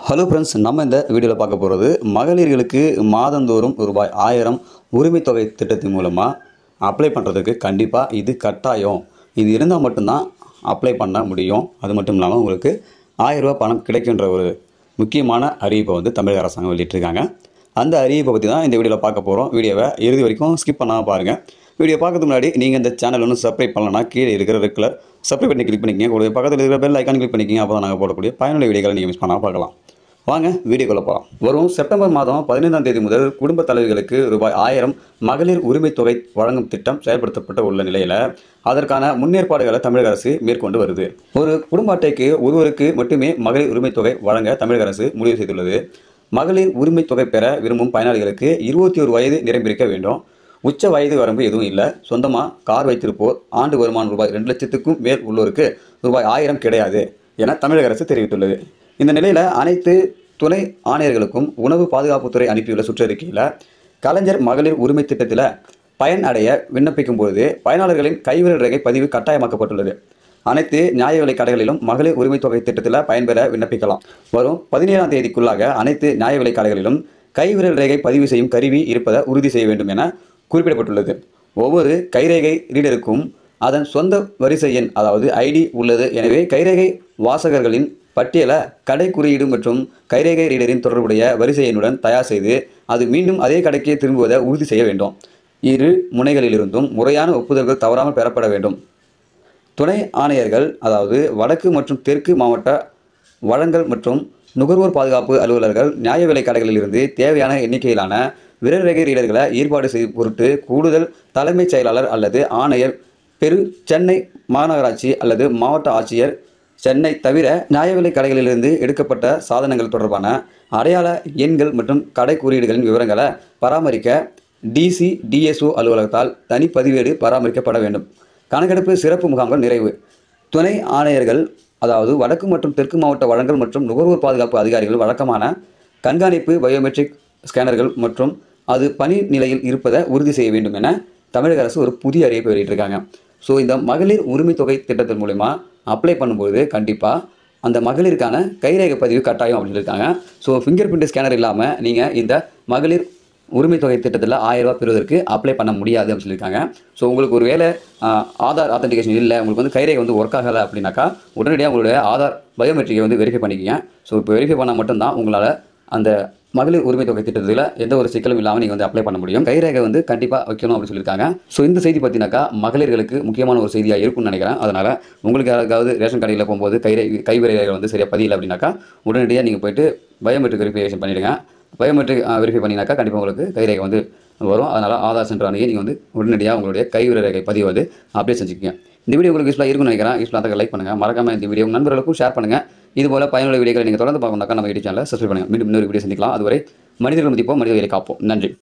hello friends நம்ம இந்த வீடியோவில் பார்க்க போகிறது மகளிர்களுக்கு மாதந்தோறும் ரூபாய் ஆயிரம் உரிமை தொகை திட்டத்தின் மூலமாக அப்ளை பண்ணுறதுக்கு கண்டிப்பாக இது கட்டாயம் இது இருந்தால் மட்டும்தான் அப்ளை பண்ண முடியும் அது மட்டும் இல்லாமல் உங்களுக்கு ஆயிரம் ரூபாய் பணம் கிடைக்கின்ற ஒரு முக்கியமான அறிவிப்பை வந்து தமிழக அரசாங்கம் வெளியிட்டிருக்காங்க அந்த அறிவிப்பை பற்றி தான் இந்த வீடியோவில் பார்க்க போகிறோம் வீடியோவை இறுதி வரைக்கும் ஸ்கிப் பண்ணாமல் பாருங்கள் வீடியோ பார்க்கறதுக்கு முன்னாடி நீங்கள் இந்த சேனல் ஒன்றும் சப்ஸ்கிரைப் பண்ணலன்னா கீழே இருக்கிற ரெகுலர் சப்ஸ்கிரைப் பண்ணி கிளிக் பண்ணிக்கங்க கூட பக்கத்தில் இருக்கிற பெல் ஐக்கான் கிளிக் பண்ணிக்கங்க அப்போ தான் நாங்கள் போடக்கூடிய பயனுள்ள வீடியோக்களை நீங்கள் மிஸ் பண்ணாமல் பார்க்கலாம் வாங்க வீடியோக்குள்ள போகலாம் வரும் செப்டம்பர் மாதம் பதினைந்தாம் தேதி முதல் குடும்ப தலைவிகளுக்கு ரூபாய் ஆயிரம் மகளிர் உரிமைத் தொகை வழங்கும் திட்டம் செயல்படுத்தப்பட்டு உள்ள நிலையில் அதற்கான முன்னேற்பாடுகளை தமிழக அரசு மேற்கொண்டு வருது ஒரு குடும்ப அட்டைக்கு ஒருவருக்கு மட்டுமே மகளிர் உரிமைத் தொகை வழங்க தமிழக அரசு முடிவு செய்துள்ளது மகளிர் உரிமைத் தொகை பெற விரும்பும் பயனாளிகளுக்கு இருபத்தி ஒரு வயது நிரம்பியிருக்க வேண்டும் உச்ச வயது வரம்பு எதுவும் இல்லை சொந்தமாக கார் வைத்திருப்போர் ஆண்டு வருமானம் ரூபாய் ரெண்டு லட்சத்துக்கும் மேல் உள்ளோருக்கு ரூபாய் ஆயிரம் கிடையாது என தமிழக அரசு தெரிவித்துள்ளது இந்த நிலையில் அனைத்து துணை ஆணையர்களுக்கும் உணவு பாதுகாப்புத்துறை அனுப்பியுள்ள சுற்றறிக்கையில் கலைஞர் மகளிர் உரிமை திட்டத்தில் பயன் அடைய விண்ணப்பிக்கும் பொழுது பயனாளர்களின் கைவிரல் ரேகை பதிவு கட்டாயமாக்கப்பட்டுள்ளது அனைத்து நியாய விலைக் கடைகளிலும் மகளிர் உரிமைத் தொகை திட்டத்தில் பயன்பெற விண்ணப்பிக்கலாம் வரும் பதினேழாம் தேதிக்குள்ளாக அனைத்து நியாய விலைக் கடைகளிலும் கைவிரல் ரேகை பதிவு செய்யும் கருவி இருப்பதை உறுதி செய்ய வேண்டும் என குறிப்பிடப்பட்டுள்ளது ஒவ்வொரு கைரேகை ரீடருக்கும் அதன் சொந்த வரிசை எண் அதாவது ஐடி உள்ளது எனவே கைரேகை வாசகர்களின் பட்டியலை கடை குறியீடு மற்றும் கைரேகை ரீடரின் தொடர்புடைய வரிசை எண்ணுடன் தயார் செய்து அது மீண்டும் அதே கடைக்கு திரும்புவதை உறுதி செய்ய வேண்டும் இரு முனைகளிலிருந்தும் முறையான ஒப்புதல்கள் தவறாமல் பெறப்பட வேண்டும் துணை ஆணையர்கள் அதாவது வடக்கு மற்றும் தெற்கு மாவட்ட வழங்கல் மற்றும் நுகர்வோர் பாதுகாப்பு அலுவலர்கள் நியாய விலைக் கடைகளிலிருந்து தேவையான எண்ணிக்கையிலான விரல் ரேகை ரீடர்களை ஏற்பாடு செய்யும் பொருட்டு கூடுதல் தலைமைச் செயலாளர் அல்லது ஆணையர் பெரு சென்னை மாநகராட்சி அல்லது மாவட்ட ஆட்சியர் சென்னை தவிர நியாய விலைக் கடைகளிலிருந்து எடுக்கப்பட்ட சாதனங்கள் தொடர்பான அடையாள எண்கள் மற்றும் கடை குறியீடுகளின் விவரங்களை பராமரிக்க டிசி டிஎஸ்ஓ அலுவலகத்தால் தனிப்பதிவேடு பராமரிக்கப்பட வேண்டும் கணக்கெடுப்பு சிறப்பு முகாம்கள் நிறைவு துணை ஆணையர்கள் அதாவது வடக்கு மற்றும் தெற்கு மாவட்ட வழங்கல் மற்றும் நுகர்வோர் பாதுகாப்பு அதிகாரிகள் வழக்கமான கண்காணிப்பு பயோமெட்ரிக் ஸ்கேனர்கள் மற்றும் அது பணி நிலையில் இருப்பதை உறுதி செய்ய வேண்டும் என தமிழக அரசு ஒரு புதிய அறிவிப்பை வெளியிட்டிருக்காங்க ஸோ இந்த மகளிர் உரிமை தொகை திட்டத்தின் மூலிமா அப்ளை பண்ணும்போது கண்டிப்பாக அந்த மகளிருக்கான கைரேகை பதிவு கட்டாயம் அப்படின்னு இருக்காங்க ஸோ ஃபிங்கர் பிரிண்ட் ஸ்கேனர் இல்லாமல் நீங்கள் இந்த மகளிர் உரிமை தொகை திட்டத்தில் ஆயிரம் ரூபாய் பெறுவதற்கு அப்ளை பண்ண முடியாது அப்படின்னு சொல்லியிருக்காங்க ஸோ உங்களுக்கு ஒரு வேளை ஆதார் ஆத்தன்டிகேஷன் இல்லை உங்களுக்கு வந்து கைரேகை வந்து ஒர்க் ஆகலை அப்படின்னாக்கா உடனடியாக உங்களுடைய ஆதார் பயோமெட்ரிக்கை வந்து வெரிஃபை பண்ணிக்கங்க ஸோ இப்போ வெரிஃபை பண்ணால் மட்டும்தான் உங்களால் அந்த மகளிர் உரிமை தொகை திட்டத்தில் எந்த ஒரு சிக்கலும் இல்லாமல் நீங்கள் வந்து அப்ளை பண்ண முடியும் கைரேகை வந்து கண்டிப்பாக வைக்கணும் அப்படின்னு சொல்லியிருக்காங்க ஸோ இந்த செய்தி பார்த்தீங்கன்னாக்கா மகளிர்களுக்கு முக்கியமான ஒரு செய்தியாக இருக்கும்னு நினைக்கிறேன் அதனால் உங்களுக்கு யாருக்காவது ரேஷன் கடையில் போகும்போது கைரே கைவிரேகை வந்து சரியாக பதியல அப்படின்னாக்கா உடனடியாக நீங்கள் போயிட்டு பயோமெட்ரிக் வெரிஃபிகேஷன் பண்ணிவிடுங்க பயோமெட்ரிக் வெரிஃபை பண்ணினாக்கா கண்டிப்பாக உங்களுக்கு கைரேகை வந்து வரும் அதனால் ஆதார் சென்டர் அணுகி நீங்கள் வந்து உடனடியாக உங்களுடைய கைவிரேகை பதிவு வந்து அப்டேட் செஞ்சுக்கோங்க இந்த வீடியோ உங்களுக்கு யூஸ்ஃபுல்லாக இருக்கும்னு நினைக்கிறேன் யூஸ்ஃபுல்லாக லைக் பண்ணுங்கள் மறக்காமல் இந்த வீடியோ உங்கள் நண்பர்களுக்கும் ஷேர் பண்ணுங்கள் இது போல பயனுள்ள வீடியோக்களை நீங்கள் தொடர்ந்து பார்க்கணும்னாக்கா நம்ம யூடியூப் சேனலில் சப்ஸ்கிரைப் பண்ணுங்கள் மீண்டும் இன்னொரு வீடியோ சந்திக்கலாம் அதுவரை மனிதர்கள் மதிப்போம் மனிதர்களை காப்போம் நன்றி